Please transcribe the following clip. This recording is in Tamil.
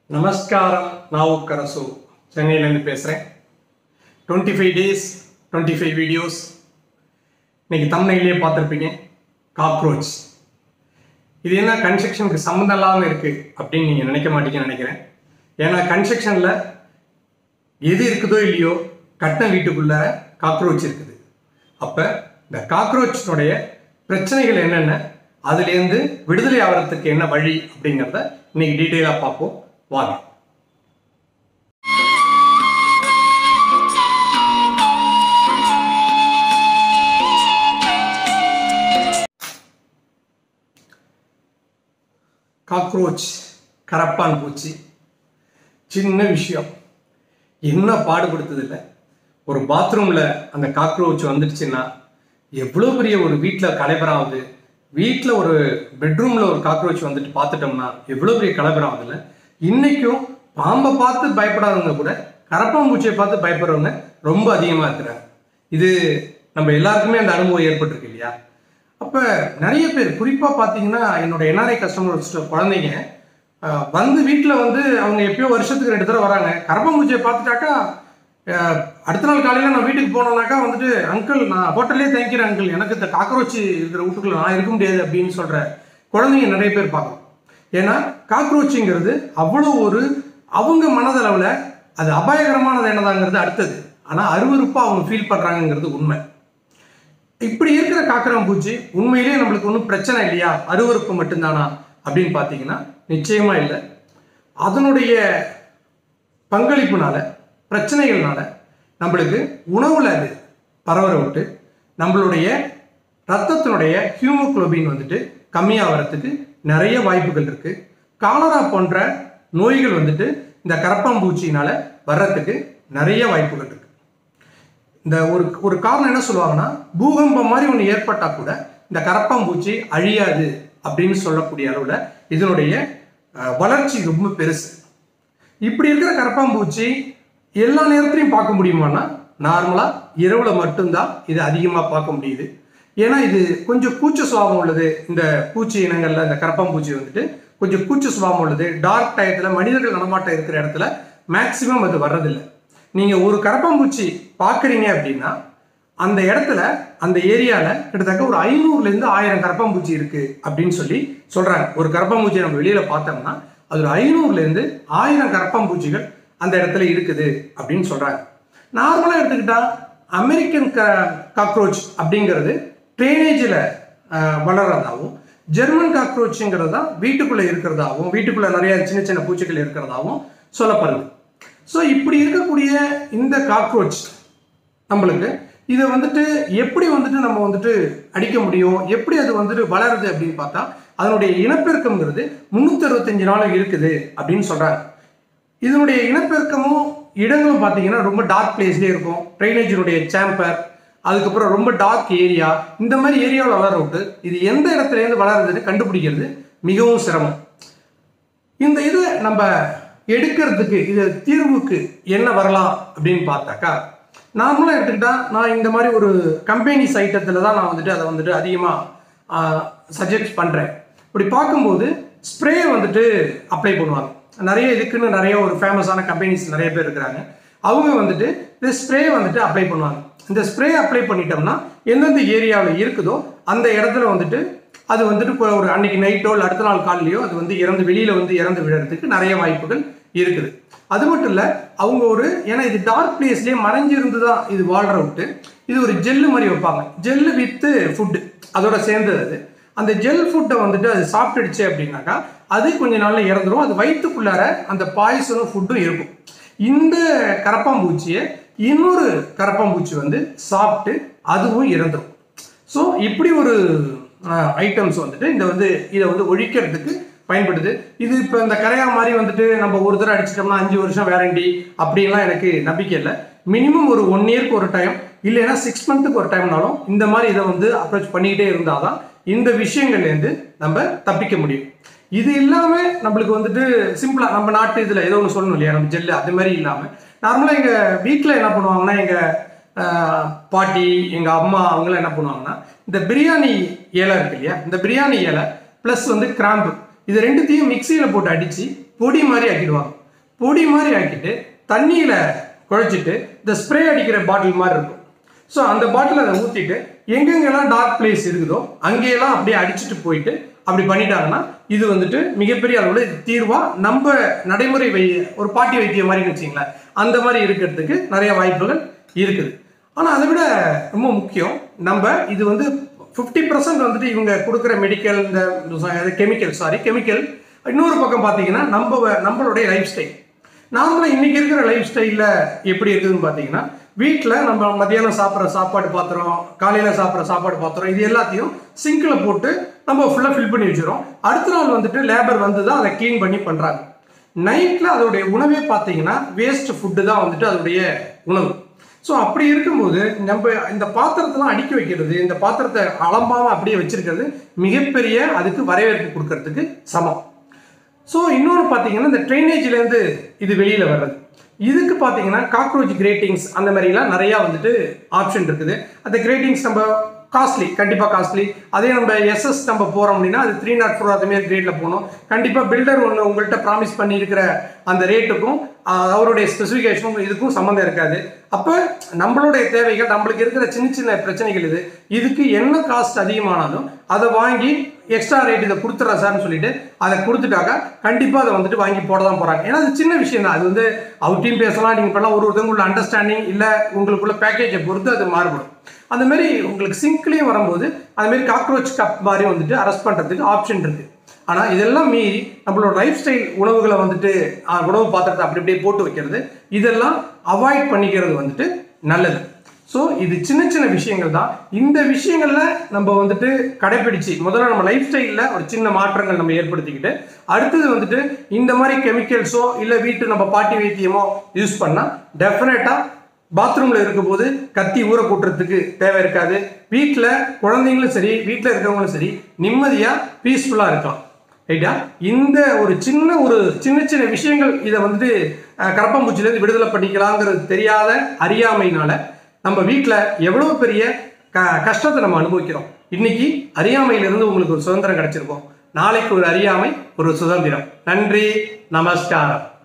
நமஸ்காரம் நாவுக்கரசு சென்னையிலேருந்து பேசுகிறேன் twenty five days twenty five videos இன்னைக்கு தமிழ்நிலையே பார்த்துருப்பீங்க காக்ரோச் இது என்ன கன்ஸ்ட்ரக்ஷனுக்கு சம்மந்தம் இல்லாமல் இருக்குது அப்படின்னு நீங்கள் நினைக்க மாட்டீங்கன்னு நினைக்கிறேன் ஏன்னா கன்ஸ்ட்ரக்ஷனில் எது இருக்குதோ இல்லையோ கட்டின வீட்டுக்குள்ள காக்ரோச் இருக்குது அப்போ இந்த காக்ரோச்சினுடைய பிரச்சனைகள் என்னென்ன அதுலேருந்து விடுதலை ஆகிறதுக்கு என்ன வழி அப்படிங்கிறத இன்னைக்கு டீட்டெயிலாக பார்ப்போம் வாங்க காக்ரோச் கரப்பான் பூச்சி சின்ன விஷயம் என்ன பாடுபடுத்துதில்ல ஒரு பாத்ரூமில் அந்த காக்ரோச் வந்துடுச்சுன்னா எவ்வளோ பெரிய ஒரு வீட்டில் கலைபரம் ஆகுது வீட்டில் ஒரு பெட்ரூமில் ஒரு காக்ரோச் வந்துட்டு பார்த்துட்டோம்னா எவ்வளோ பெரிய கலைபரம் ஆகுதுல்ல இன்னைக்கும் பாம்பை பார்த்து பயப்படாதவங்க கூட கரப்பாம்பூச்சியை பார்த்து பயப்படுறவங்க ரொம்ப அதிகமாக இருக்கிறாங்க இது நம்ம எல்லாருக்குமே அந்த அனுபவம் ஏற்பட்டிருக்கு இல்லையா அப்போ நிறைய பேர் குறிப்பாக பார்த்தீங்கன்னா என்னோட என்ஆர்ஐ கஸ்டமர்ஸ் குழந்தைங்க அஹ், வந்து வீட்டில் வந்து அவங்க எப்பயோ வருஷத்துக்கு ரெண்டு தடவை வராங்க கரப்பாம்பூச்சியை பார்த்துட்டாக்கா அஹ், அடுத்த நாள் காலையில் நான் வீட்டுக்கு போனோம்னாக்கா வந்துட்டு அங்கிள் நான் ஹோட்டல்லே தேங்க்கிறேன் அங்கிள் எனக்கு இந்த காக்ரோச் இருக்கிற வீட்டுக்குள்ள நான் இருக்க முடியாது அப்படின்னு சொல்கிற குழந்தைங்க நிறைய பேர் பார்க்கலாம் ஏன்னா காக்ரோச்சுங்கிறது அவ்வளோ ஒரு அவங்க மனதளவில் அது அபாயகரமானது என்னதாங்கிறது அடுத்தது ஆனால் அருவருப்பாக அவங்க ஃபீல் பண்ணுறாங்கங்கிறது உண்மை இப்படி இருக்கிற காக்கராம்பூச்சி உண்மையிலேயே நம்மளுக்கு ஒன்றும் பிரச்சனை இல்லையா அருவருப்பு மட்டும்தானா அப்படின்னு பார்த்தீங்கன்னா நிச்சயமா இல்லை அதனுடைய பங்களிப்புனால பிரச்சனைகள்னால நம்மளுக்கு உணவுல அது பரவற விட்டு நம்மளுடைய ரத்தத்தினுடைய ஹியூமோகுளோபின் வந்துட்டு கம்மியாகிறதுக்கு நிறைய வாய்ப்புகள் இருக்கு காலரா போன்ற நோய்கள் வந்துட்டு இந்த கரப்பாம்பூச்சியினால வர்றதுக்கு நிறைய வாய்ப்புகள் இருக்கு இந்த ஒரு ஒரு காரணம் என்ன சொல்லுவாங்கன்னா பூகம்பம் மாதிரி ஒன்று ஏற்பட்டா கூட இந்த கரப்பாம்பூச்சி அழியாது அப்படின்னு சொல்லக்கூடிய அளவில் இதனுடைய அஹ், வளர்ச்சி ரொம்ப பெருசு இப்படி இருக்கிற கரப்பாம்பூச்சி எல்லா நேரத்துலையும் பார்க்க முடியுமான்னா நார்மலாக இரவுல மட்டும்தான் இது அதிகமாக பார்க்க முடியுது ஏன்னா இது கொஞ்சம் கூச்ச சுபாவம் உள்ளது இந்த பூச்சி இனங்கள்ல இந்த கரப்பாம்பூச்சி வந்துட்டு கொஞ்சம் கூச்ச சுபாவம் உள்ளது டார்க் டயத்தில் மனிதர்கள் நடமாட்டம் இருக்கிற இடத்துல மேக்சிமம் அது வர்றதில்லை நீங்கள் ஒரு கரப்பாம்பூச்சி பார்க்குறீங்க அப்படின்னா அந்த இடத்துல அந்த ஏரியாவில் கிட்டத்தட்ட ஒரு ஐநூறுலேருந்து ஆயிரம் கரப்பாம்பூச்சி இருக்குது அப்படின்னு சொல்லி சொல்கிறாங்க ஒரு கரப்பாம்பூச்சியை நம்ம வெளியில் பார்த்தோம்னா அது ஒரு ஐநூறுலேருந்து ஆயிரம் கரப்பாம்பூச்சிகள் அந்த இடத்துல இருக்குது அப்படின்னு சொல்கிறாங்க நார்மலாக எடுத்துக்கிட்டா அமெரிக்கன் க காக்ரோச் அப்படிங்கிறது ட்ரைனேஜில் வளர்றதாகவும் ஜெர்மன் காக்ரோச்சுங்கிறது தான் வீட்டுக்குள்ளே இருக்கிறதாகவும் வீட்டுக்குள்ளே நிறைய சின்ன சின்ன பூச்சிகள் இருக்கிறதாகவும் சொல்லப்படுது ஸோ இப்படி இருக்கக்கூடிய இந்த காக்ரோச் நம்மளுக்கு இதை வந்துட்டு எப்படி வந்துட்டு நம்ம வந்துட்டு அடிக்க முடியும் எப்படி அது வந்துட்டு வளருது அப்படின்னு பார்த்தா அதனுடைய இனப்பெருக்கம்ங்கிறது முந்நூற்றி அறுபத்தஞ்சு நாள் இருக்குது அப்படின்னு சொல்றாங்க இதனுடைய இனப்பெருக்கமும் இடங்களும் பார்த்தீங்கன்னா ரொம்ப டார்க் பிளேஸ்லேயே இருக்கும் ட்ரைனேஜினுடைய சேம்பர் அதுக்கப்புறம் ரொம்ப டார்க் ஏரியா இந்த மாதிரி ஏரியாவில் வளர விட்டு இது எந்த இடத்துலேருந்து வளருதுன்னு கண்டுபிடிக்கிறது மிகவும் சிரமம் இந்த இதை நம்ம எடுக்கிறதுக்கு இது தீர்வுக்கு என்ன வரலாம் அப்படின்னு பார்த்தாக்கா நார்மலாக எடுத்துக்கிட்டா நான் இந்த மாதிரி ஒரு கம்பெனி சைட்டத்தில் தான் நான் வந்துட்டு அதை வந்துட்டு அதிகமாக சஜெக்ட் பண்ணுறேன் இப்படி பார்க்கும்போது ஸ்ப்ரே வந்துட்டு அப்ளை பண்ணுவாங்க நிறைய இதுக்குன்னு நிறைய ஒரு ஃபேமஸான கம்பெனிஸ் நிறைய பேர் இருக்கிறாங்க அவங்க வந்துட்டு இந்த ஸ்ப்ரே வந்துட்டு அப்ளை பண்ணுவாங்க இந்த ஸ்ப்ரே அப்ளை பண்ணிட்டோம்னா எந்தெந்த ஏரியாவில் இருக்குதோ அந்த இடத்துல வந்துட்டு அது வந்துட்டு இப்போ ஒரு அன்னைக்கு நைட்டோ இல்லை அடுத்த நாள் காலையிலையோ அது வந்து இறந்து வெளியில வந்து இறந்து விடுறதுக்கு நிறைய வாய்ப்புகள் இருக்குது அது மட்டும் இல்லை அவங்க ஒரு ஏன்னா இது டார்க் பிளேஸ்லேயே மறைஞ்சிருந்து தான் இது வாழ்ற விட்டு இது ஒரு ஜெல்லு மாதிரி வைப்பாங்க ஜெல்லு வித்து ஃபுட்டு அதோட சேர்ந்தது அது அந்த ஜெல் ஃபுட்டை வந்துட்டு அது சாப்பிட்டுடுச்சு அப்படின்னாக்கா அது கொஞ்ச நாள்ல இறந்துரும் அது வயிற்றுக்குள்ளார அந்த பாய்சனும் ஃபுட்டும் இருக்கும் இந்த கரப்பாம்பூச்சியை இன்னொரு கரப்பாம்பூச்சி வந்து சாப்பிட்டு அதுவும் இறந்துரும் ஸோ இப்படி ஒரு ஐட்டம்ஸ் வந்துட்டு இந்த வந்து இதை வந்து ஒழிக்கிறதுக்கு பயன்படுது இது இப்போ இந்த கரையா மாதிரி வந்துட்டு நம்ம ஒரு தடவை அடிச்சிட்டோம்னா அஞ்சு வருஷம் வேரண்டி அப்படின்லாம் எனக்கு நம்பிக்கை இல்லை மினிமம் ஒரு ஒன் இயர்க்கு ஒரு டைம் இல்லைன்னா சிக்ஸ் மந்த்துக்கு ஒரு டைம்னாலும் இந்த மாதிரி இதை வந்து அப்ரோச் பண்ணிக்கிட்டே இருந்தால் தான் இந்த விஷயங்கள்லேருந்து நம்ம தப்பிக்க முடியும் இது இல்லாமல் நம்மளுக்கு வந்துட்டு சிம்பிளாக நம்ம நாட்டு இதில் ஏதோ ஒன்று சொல்லணும் இல்லையா நம்ம ஜெல்லு அது மாதிரி இல்லாமல் நார்மலாக எங்கள் வீட்டில் என்ன பண்ணுவாங்கன்னா எங்கள் ஆஹ் பாட்டி எங்கள் அம்மா அவங்களாம் என்ன பண்ணுவாங்கன்னா இந்த பிரியாணி இலை இருக்கு இல்லையா இந்த பிரியாணி இலை ப்ளஸ் வந்து கிராம்பு இது ரெண்டுத்தையும் மிக்சியில் போட்டு அடித்து பொடி மாதிரி ஆக்கிடுவாங்க பொடி மாதிரி ஆக்கிட்டு தண்ணியில் குழைச்சிட்டு இந்த ஸ்ப்ரே அடிக்கிற பாட்டில் மாதிரி இருக்கும் ஸோ அந்த பாட்டில் அதை ஊற்றிட்டு எங்கெங்கெல்லாம் டார்க் பிளேஸ் இருக்குதோ அங்கேயெல்லாம் அப்படியே அடிச்சுட்டு போயிட்டு அப்படி பண்ணிட்டாங்கன்னா இது வந்துட்டு மிகப்பெரிய அளவில் இது தீர்வா நம்ம நடைமுறை வை ஒரு பாட்டி வைத்தியம் மாதிரி வச்சிங்களேன் அந்த மாதிரி இருக்கிறதுக்கு நிறைய வாய்ப்புகள் இருக்குது ஆனால் அதை விட ரொம்ப முக்கியம் நம்ம இது வந்து ஃபிஃப்டி பர்சன்ட் வந்துட்டு இவங்க கொடுக்குற மெடிக்கல் இந்த கெமிக்கல் சாரி கெமிக்கல் இன்னொரு பக்கம் பார்த்தீங்கன்னா நம்ம நம்மளுடைய லைஃப் ஸ்டைல் நார்மலாக இன்னைக்கு இருக்கிற லைஃப் ஸ்டைலில் எப்படி இருக்குதுன்னு பார்த்தீங்கன்னா வீட்டில் நம்ம மத்தியானம் சாப்பிட்ற சாப்பாடு பாத்திரம் காலையில் சாப்பிட்ற சாப்பாடு பாத்திரம் இது எல்லாத்தையும் சிங்கில் போட்டு நம்ம ஃபுல்லாக ஃபில் பண்ணி வச்சிடும் அடுத்த நாள் வந்துட்டு லேபர் வந்து தான் அதை க்ளீன் பண்ணி பண்ணுறாங்க நைட்டில் அதோடைய உணவே பார்த்தீங்கன்னா வேஸ்ட் ஃபுட்டு தான் வந்துட்டு அதோடைய உணவு ஸோ அப்படி இருக்கும்போது நம்ம இந்த பாத்திரத்தெல்லாம் அடுக்கி வைக்கிறது இந்த பாத்திரத்தை அலம்பாமல் அப்படியே வச்சிருக்கிறது மிகப்பெரிய அதுக்கு வரவேற்பு கொடுக்கறதுக்கு சமம் ஸோ இன்னொன்று பார்த்தீங்கன்னா இந்த ட்ரைனேஜ்லேருந்து இது வெளியில் வர்றது இதுக்கு பார்த்தீங்கன்னா காக்ரோச் கிரேட்டிங்ஸ் அந்த மாதிரிலாம் நிறையா வந்துட்டு ஆப்ஷன் இருக்குது அந்த கிரேட்டிங்ஸ் நம்ம காஸ்ட்லி கண்டிப்பாக காஸ்ட்லி அதே நம்ம எஸ்எஸ் நம்ம போகிறோம் அப்படின்னா அது த்ரீ நாட் ஃபோர் அதுமாரி கிரேடில் போகணும் கண்டிப்பாக பில்டர் ஒன்று உங்கள்கிட்ட ப்ராமிஸ் பண்ணியிருக்கிற அந்த ரேட்டுக்கும் ஆஹ், அவருடைய ஸ்பெசிஃபிகேஷனுக்கும் இதுக்கும் சம்மந்தம் இருக்காது அப்போ நம்மளுடைய தேவைகள் நம்மளுக்கு இருக்கிற சின்ன சின்ன பிரச்சனைகள் இது இதுக்கு என்ன காஸ்ட் அதிகமானாலும் அதை வாங்கி எக்ஸ்ட்ரா ரேட் இதை கொடுத்துட்றேன் சார்னு சொல்லிட்டு அதை கொடுத்துட்டாக்கா கண்டிப்பாக அதை வந்துட்டு வாங்கி போட தான் போகிறாங்க ஏன்னா அது சின்ன விஷயம் தான் அது வந்து அவர்கிட்டையும் பேசலாம் நீங்கள் இப்போலாம் ஒரு ஒருத்தவங்களுள்ள அண்டர்ஸ்டாண்டிங் இல்லை உங்களுக்குள்ள பேக்கேஜை பொறுத்து அது மாறுபடும் அந்த மாதிரி உங்களுக்கு சிங்க்லேயும் வரும்போது அந்த மாதிரி காக்ரோச் கப் மாதிரி வந்துட்டு அரெஸ்ட் பண்ணுறதுக்கு ஆப்ஷன் இருக்குது ஆனால் இதெல்லாம் மீறி நம்மளோட லைஃப் ஸ்டைல் உணவுகளை வந்துட்டு ஆஹ், உணவு பாத்திரத்தை அப்படி அப்படியே போட்டு வைக்கிறது இதெல்லாம் அவாய்ட் பண்ணிக்கிறது வந்துட்டு நல்லது ஸோ இது சின்ன சின்ன விஷயங்கள் தான் இந்த விஷயங்கள்ல நம்ம வந்துட்டு கடைபிடிச்சு முதல்ல நம்ம லைஃப் ஸ்டைலில் ஒரு சின்ன மாற்றங்கள் நம்ம ஏற்படுத்திக்கிட்டு அடுத்தது வந்துட்டு இந்த மாதிரி கெமிக்கல்ஸோ இல்லை வீட்டு நம்ம பாட்டி வைத்தியமோ யூஸ் பண்ணால் டெஃபினட்டாக பாத்ரூம்ல இருக்கும்போது கத்தி ஊற கூட்டுறதுக்கு தேவை இருக்காது வீட்டில் குழந்தைங்களும் சரி வீட்டில் இருக்கிறவங்களும் சரி நிம்மதியா பீஸ்ஃபுல்லா இருக்கலாம் ரைட்டா இந்த ஒரு சின்ன ஒரு சின்ன சின்ன விஷயங்கள் இதை வந்துட்டு அஹ், கரப்பாம்பூச்சிலேருந்து விடுதலை பண்ணிக்கலாங்கிறது தெரியாத அறியாமையினால நம்ம வீட்டில் எவ்வளோ பெரிய க கஷ்டத்தை நம்ம அனுபவிக்கிறோம் இன்னைக்கு அறியாமையிலிருந்து உங்களுக்கு ஒரு சுதந்திரம் கிடைச்சிருக்கும் நாளைக்கு ஒரு அறியாமை ஒரு சுதந்திரம் நன்றி நமஸ்காரம்